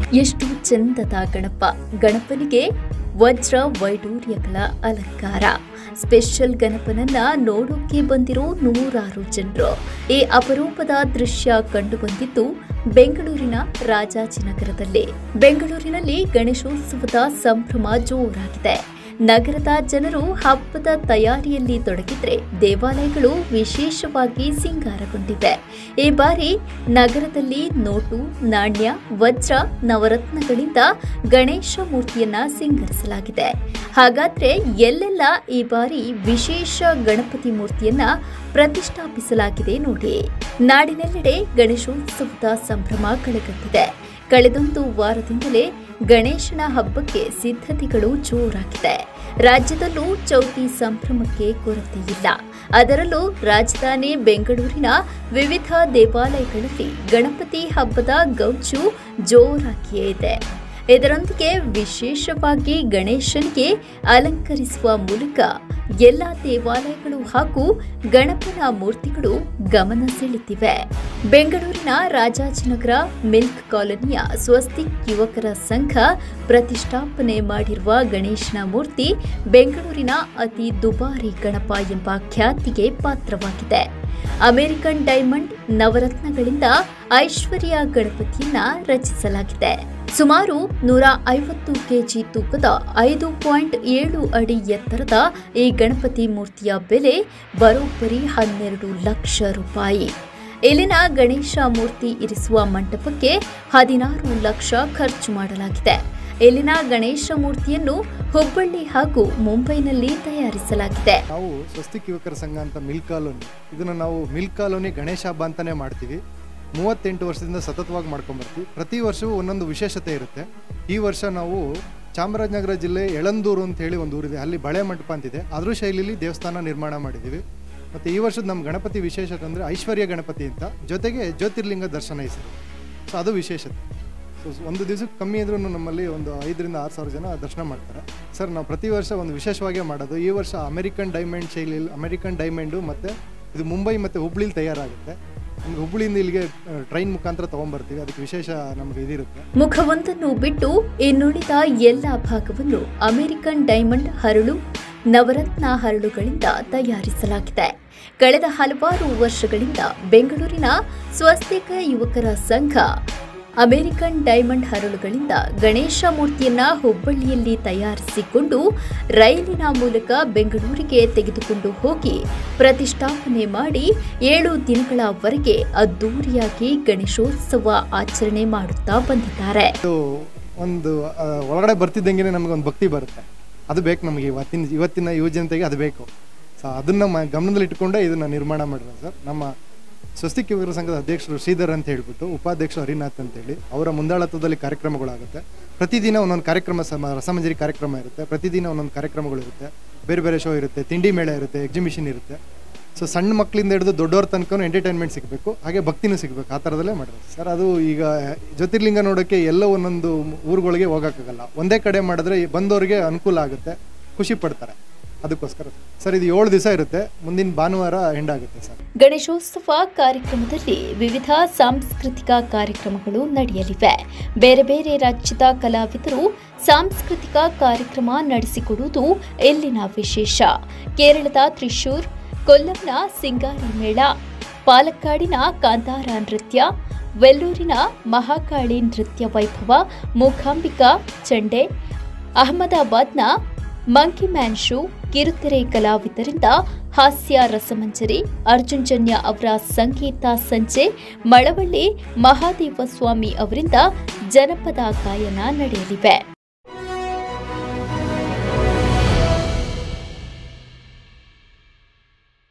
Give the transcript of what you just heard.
ಎಷ್ಟು ಚಂದದ ಗಣಪ ಗಣಪನಿಗೆ ವಜ್ರ ವೈಡೂರ್ಯಗಳ ಅಲಂಕಾರ ಸ್ಪೆಷಲ್ ಗಣಪನನ್ನ ನೋಡೋಕೆ ಬಂದಿರೋ ನೂರಾರು ಜನರು ಈ ಅಪರೂಪದ ದೃಶ್ಯ ಕಂಡು ಬಂದಿದ್ದು ಬೆಂಗಳೂರಿನ ರಾಜಾಜಿನಗರದಲ್ಲಿ ಬೆಂಗಳೂರಿನಲ್ಲಿ ಗಣೇಶೋತ್ಸವದ ಸಂಭ್ರಮ ಜೋರಾಗಿದೆ ನಗರದ ಜನರು ಹಬ್ಬದ ತಯಾರಿಯಲ್ಲಿ ತೊಡಗಿದ್ರೆ ದೇವಾಲಯಗಳು ವಿಶೇಷವಾಗಿ ಸಿಂಗಾರಗೊಂಡಿವೆ ಈ ಬಾರಿ ನಗರದಲ್ಲಿ ನೋಟು ನಾಣ್ಯ ವಜ್ರ ನವರತ್ನಗಳಿಂದ ಗಣೇಶ ಮೂರ್ತಿಯನ್ನ ಸಿಂಗರಿಸಲಾಗಿದೆ ಹಾಗಾದ್ರೆ ಎಲ್ಲೆಲ್ಲ ಈ ಬಾರಿ ವಿಶೇಷ ಗಣಪತಿ ಮೂರ್ತಿಯನ್ನ ಪ್ರತಿಷ್ಠಾಪಿಸಲಾಗಿದೆ ನೋಡಿ ನಾಡಿನೆಲ್ಲೆಡೆ ಗಣೇಶೋತ್ಸವದ ಸಂಭ್ರಮ ಕಳೆಗಟ್ಟಿದೆ ಕಳೆದೊಂದು ವಾರದಿಂದಲೇ ಗಣೇಶನ ಹಬ್ಬಕ್ಕೆ ಸಿದ್ಧತೆಗಳು ಜೋರಾಗಿದೆ ರಾಜ್ಯದಲ್ಲೂ ಚೌತಿ ಸಂಭ್ರಮಕ್ಕೆ ಕೊರತೆ ಇಲ್ಲ ಅದರಲ್ಲೂ ರಾಜಧಾನಿ ಬೆಂಗಳೂರಿನ ವಿವಿಧ ದೇವಾಲಯಗಳಲ್ಲಿ ಗಣಪತಿ ಹಬ್ಬದ ಗೌಜು ಜೋರಾಗಿಯೇ ಇದೆ ಇದರೊಂದಿಗೆ ವಿಶೇಷವಾಗಿ ಗಣೇಶನಿಗೆ ಅಲಂಕರಿಸುವ ಮೂಲಕ ಎಲ್ಲ ದೇವಾಲಯಗಳು ಹಾಗೂ ಗಣಪನ ಮೂರ್ತಿಗಳು ಗಮನ ಸೆಳೆದಿವೆ ಬೆಂಗಳೂರಿನ ರಾಜಾಜಿನಗರ ಮಿಲ್ಕ್ ಕಾಲೋನಿಯ ಸ್ವಸ್ತಿಕ್ ಯುವಕರ ಸಂಘ ಪ್ರತಿಷ್ಠಾಪನೆ ಮಾಡಿರುವ ಗಣೇಶನ ಮೂರ್ತಿ ಬೆಂಗಳೂರಿನ ಅತಿ ದುಬಾರಿ ಗಣಪ ಎಂಬ ಖ್ಯಾತಿಗೆ ಪಾತ್ರವಾಗಿದೆ ಅಮೆರಿಕನ್ ಡೈಮಂಡ್ ನವರತ್ನಗಳಿಂದ ಐಶ್ವರ್ಯ ಗಣಪತಿಯನ್ನ ರಚಿಸಲಾಗಿದೆ ಸುಮಾರು ನೂರ ಐವತ್ತು ಕೆಜಿ ತೂಕದ ಐದು ಪಾಯಿಂಟ್ ಏಳು ಅಡಿ ಎತ್ತರದ ಈ ಗಣಪತಿ ಮೂರ್ತಿಯ ಬೆಲೆ ಬರೋಬ್ಬರಿ ಹನ್ನೆರಡು ಲಕ್ಷ ರೂಪಾಯಿ ಇಲ್ಲಿನ ಗಣೇಶ ಮೂರ್ತಿ ಇರಿಸುವ ಮಂಟಪಕ್ಕೆ ಹದಿನಾರು ಲಕ್ಷ ಖರ್ಚು ಮಾಡಲಾಗಿದೆ ಇಲ್ಲಿನ ಗಣೇಶ ಮೂರ್ತಿಯನ್ನು ಹುಬ್ಬಳ್ಳಿ ಹಾಗೂ ಮುಂಬೈನಲ್ಲಿ ತಯಾರಿಸಲಾಗಿದೆ ನಾವು ಸ್ವಸ್ತಿಕ್ ಯುವಕರ ಸಂಘ ಅಂತ ಮಿಲ್ ಕಾಲೋನಿ ಇದನ್ನು ನಾವು ಮಿಲ್ ಕಾಲೋನಿ ಗಣೇಶ ಹಬ್ಬ ಅಂತಲೇ ಮಾಡ್ತೀವಿ ಮೂವತ್ತೆಂಟು ವರ್ಷದಿಂದ ಸತತವಾಗಿ ಮಾಡ್ಕೊಂಬರ್ತೀವಿ ಪ್ರತಿ ವರ್ಷವೂ ಒಂದೊಂದು ವಿಶೇಷತೆ ಇರುತ್ತೆ ಈ ವರ್ಷ ನಾವು ಚಾಮರಾಜನಗರ ಜಿಲ್ಲೆ ಎಳಂದೂರು ಅಂತ ಹೇಳಿ ಒಂದು ಊರಿದೆ ಅಲ್ಲಿ ಬಳೆ ಮಂಟಪ ಅಂತಿದೆ ಅದ್ರ ಶೈಲಿಲಿ ದೇವಸ್ಥಾನ ನಿರ್ಮಾಣ ಮಾಡಿದ್ದೀವಿ ಮತ್ತು ಈ ವರ್ಷದ ನಮ್ಮ ಗಣಪತಿ ವಿಶೇಷತೆ ಅಂದರೆ ಐಶ್ವರ್ಯ ಗಣಪತಿ ಅಂತ ಜೊತೆಗೆ ಜ್ಯೋತಿರ್ಲಿಂಗ ದರ್ಶನ ಈ ಸರಿ ಸೊ ಅದು ವಿಶೇಷತೆ ಸೊ ಒಂದು ದಿವಸಕ್ಕೆ ಕಮ್ಮಿ ಇದ್ರೂ ನಮ್ಮಲ್ಲಿ ಒಂದು ಐದರಿಂದ ಆರು ಸಾವಿರ ಜನ ದರ್ಶನ ಮಾಡ್ತಾರೆ ಸರ್ ನಾವು ಪ್ರತಿ ವರ್ಷ ಒಂದು ವಿಶೇಷವಾಗೇ ಮಾಡೋದು ಈ ವರ್ಷ ಅಮೆರಿಕನ್ ಡೈಮಂಡ್ ಶೈಲಿಯಲ್ಲಿ ಅಮೆರಿಕನ್ ಡೈಮಂಡು ಮತ್ತು ಇದು ಮುಂಬೈ ಮತ್ತು ಹುಬ್ಳಿಲಿ ತಯಾರಾಗುತ್ತೆ ನಮ್ಗೆ ಹುಬ್ಳಿಯಿಂದ ಇಲ್ಲಿಗೆ ಟ್ರೈನ್ ಮುಖಾಂತರ ತೊಗೊಂಬರ್ತೀವಿ ಅದಕ್ಕೆ ವಿಶೇಷ ನಮಗೆ ಇದಿರುತ್ತೆ ಮುಖವೊಂದನ್ನು ಬಿಟ್ಟು ಇನ್ನುಳಿದ ಎಲ್ಲ ಭಾಗವನ್ನು ಅಮೆರಿಕನ್ ಡೈಮಂಡ್ ಹರಳು ನವರತ್ನ ಹರಳುಗಳಿಂದ ತಯಾರಿಸಲಾಗಿದೆ ಕಳೆದ ಹಲವಾರು ವರ್ಷಗಳಿಂದ ಬೆಂಗಳೂರಿನ ಸ್ವಸ್ತಿಕ ಯುವಕರ ಸಂಘ ಅಮೆರಿಕನ್ ಡೈಮಂಡ್ ಹರಳುಗಳಿಂದ ಗಣೇಶ ಮೂರ್ತಿಯನ್ನ ಹುಬ್ಬಳ್ಳಿಯಲ್ಲಿ ತಯಾರಿಸಿಕೊಂಡು ರೈಲಿನ ಮೂಲಕ ಬೆಂಗಳೂರಿಗೆ ತೆಗೆದುಕೊಂಡು ಹೋಗಿ ಪ್ರತಿಷ್ಠಾಪನೆ ಮಾಡಿ ಏಳು ದಿನಗಳವರೆಗೆ ಅದ್ದೂರಿಯಾಗಿ ಗಣೇಶೋತ್ಸವ ಆಚರಣೆ ಮಾಡುತ್ತಾ ಬಂದಿದ್ದಾರೆ ಇದು ಒಂದು ಆ, ಒಳಗಡೆ ಬರ್ತಿದ್ದಂಗೆ ನಮಗೆ ಒಂದು ಭಕ್ತಿ ಬರುತ್ತೆ ಅದು ಬೇಕು ನಮಗೆ ಇವತ್ತಿನ ಇವತ್ತಿನ ಯುವ ಜನತೆಗೆ ಅದು ಬೇಕು ಸೊ ಅದನ್ನು ಮ ಗಮನದಲ್ಲಿ ಇಟ್ಕೊಂಡೇ ಇದನ್ನು ನಿರ್ಮಾಣ ಮಾಡಿರೋ ಸರ್ ನಮ್ಮ ಸ್ವಸ್ತಿಕ್ ಯುವಕರ ಸಂಘದ ಅಧ್ಯಕ್ಷರು ಶ್ರೀಧರ್ ಅಂತ ಹೇಳ್ಬಿಟ್ಟು ಉಪಾಧ್ಯಕ್ಷರು ಹರಿನಾಥ್ ಅಂತೇಳಿ ಅವರ ಮುಂದಾಳತ್ವದಲ್ಲಿ ಕಾರ್ಯಕ್ರಮಗಳಾಗುತ್ತೆ ಪ್ರತಿದಿನ ಒಂದೊಂದು ಕಾರ್ಯಕ್ರಮ ಸಮ ರಸಮಂಜರಿ ಕಾರ್ಯಕ್ರಮ ಇರುತ್ತೆ ಪ್ರತಿದಿನ ಒಂದೊಂದು ಕಾರ್ಯಕ್ರಮಗಳಿರುತ್ತೆ ಬೇರೆ ಬೇರೆ ಶೋ ಇರುತ್ತೆ ತಿಂಡಿ ಮೇಳ ಇರುತ್ತೆ ಎಕ್ಸಿಬಿಷನ್ ಇರುತ್ತೆ ಸೊ ಸಣ್ಣ ಮಕ್ಕಳಿಂದ ಹಿಡಿದು ದೊಡ್ಡವ್ರ ತನಕ ಎಂಟರ್ಟೈನ್ಮೆಂಟ್ ಸಿಗಬೇಕು ಹಾಗೆ ಭಕ್ತಿನೂ ಸಿಗಬೇಕು ಆ ಥರದಲ್ಲೇ ಮಾಡಿರೋದು ಸರ್ ಅದು ಈಗ ಜ್ಯೋತಿರ್ಲಿಂಗ ನೋಡೋಕ್ಕೆ ಎಲ್ಲ ಒಂದೊಂದು ಊರುಗಳಿಗೆ ಹೋಗೋಕ್ಕಾಗಲ್ಲ ಒಂದೇ ಕಡೆ ಮಾಡಿದ್ರೆ ಬಂದವರಿಗೆ ಅನುಕೂಲ ಆಗುತ್ತೆ ಖುಷಿ ಪಡ್ತಾರೆ ಅದಕ್ಕೋಸ್ಕರ ಸರ್ ಇದು ಏಳು ದಿವಸ ಇರುತ್ತೆ ಮುಂದಿನ ಭಾನುವಾರ ಎಂಡಾಗುತ್ತೆ ಸರ್ ಗಣೇಶೋತ್ಸವ ಕಾರ್ಯಕ್ರಮದಲ್ಲಿ ವಿವಿಧ ಸಾಂಸ್ಕೃತಿಕ ಕಾರ್ಯಕ್ರಮಗಳು ನಡೆಯಲಿವೆ ಬೇರೆ ಬೇರೆ ರಾಜ್ಯದ ಕಲಾವಿದರು ಸಾಂಸ್ಕೃತಿಕ ಕಾರ್ಯಕ್ರಮ ನಡೆಸಿಕೊಡುವುದು ಇಲ್ಲಿನ ವಿಶೇಷ ಕೇರಳದ ತ್ರಿಶೂರ್ ಕೊಲ್ಲಂನ ಸಿಂಗಾರಿ ಮೇಳ ಪಾಲಕ್ಕಾಡಿನ ಕಾಂತಾರ ನೃತ್ಯ ವೆಲ್ಲೂರಿನ ಮಹಾಕಾಳಿ ನೃತ್ಯ ವೈಭವ ಮೂಕಾಂಬಿಕಾ ಚಂಡೆ ಅಹಮದಾಬಾದ್ನ ಮಂಕಿ ಮ್ಯಾನ್ ಶೋ ಕಿರುತೆರೆ ಕಲಾವಿದರಿಂದ ಹಾಸ್ಯ ರಸಮಂಜರಿ ಅರ್ಜುನ್ ಜನ್ಯ ಅವರ ಸಂಗೀತ ಸಂಜೆ ಮಳವಳ್ಳಿ ಮಹಾದೇವ ಸ್ವಾಮಿ ಅವರಿಂದ ಜನಪದ ಗಾಯನ ನಡೆಯಲಿವೆ